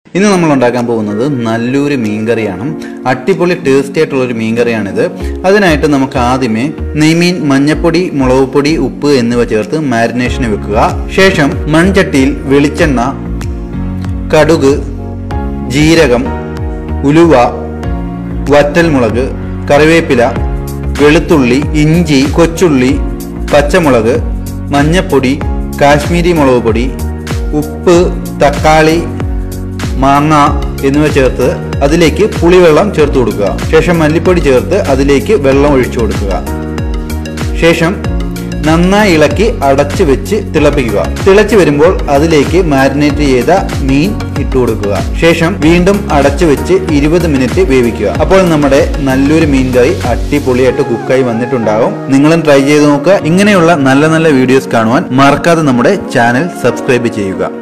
ഇന്ന് നമ്മൾ ഉണ്ടാക്കാൻ പോകുന്നത് നല്ലൊരു മീൻകറിയാണ് അടിപൊളി ടേസ്റ്റി ആയിട്ടുള്ള ഒരു മീൻകറിയാണിത് അതിനായിട്ട് നമുക്ക് ആദ്യമേ നെയ്മീൻ മഞ്ഞപ്പൊടി മുളക് പൊടി ഉപ്പ് എന്നിവ ചേർത്ത് മാരിനേഷന് വെക്കുക ശേഷം മൺചട്ടിയിൽ വെളിച്ചെണ്ണ കടുക് ജീരകം ഉലുവ വറ്റൽമുളക് കറിവേപ്പില വെളുത്തുള്ളി ഇഞ്ചി കൊച്ചുള്ളി പച്ചമുളക് മഞ്ഞപ്പൊടി കാശ്മീരി മുളക് പൊടി ഉപ്പ് തക്കാളി മാങ്ങ എന്നിവ ചേർത്ത് അതിലേക്ക് പുളിവെള്ളം ചേർത്ത് കൊടുക്കുക ശേഷം മല്ലിപ്പൊടി ചേർത്ത് അതിലേക്ക് വെള്ളം ഒഴിച്ചു കൊടുക്കുക ശേഷം നന്നായി ഇളക്കി അടച്ചു വെച്ച് തിളപ്പിക്കുക തിളച്ചു വരുമ്പോൾ അതിലേക്ക് മാരിനേറ്റ് ചെയ്ത മീൻ ഇട്ട് കൊടുക്കുക ശേഷം വീണ്ടും അടച്ചു വെച്ച് ഇരുപത് മിനിറ്റ് വേവിക്കുക അപ്പോൾ നമ്മുടെ നല്ലൊരു മീൻ കറി അടിപൊളിയായിട്ട് കുക്കായി വന്നിട്ടുണ്ടാകും നിങ്ങളും ട്രൈ ചെയ്ത് നോക്കുക ഇങ്ങനെയുള്ള നല്ല നല്ല വീഡിയോസ് കാണുവാൻ മറക്കാതെ നമ്മുടെ ചാനൽ സബ്സ്ക്രൈബ് ചെയ്യുക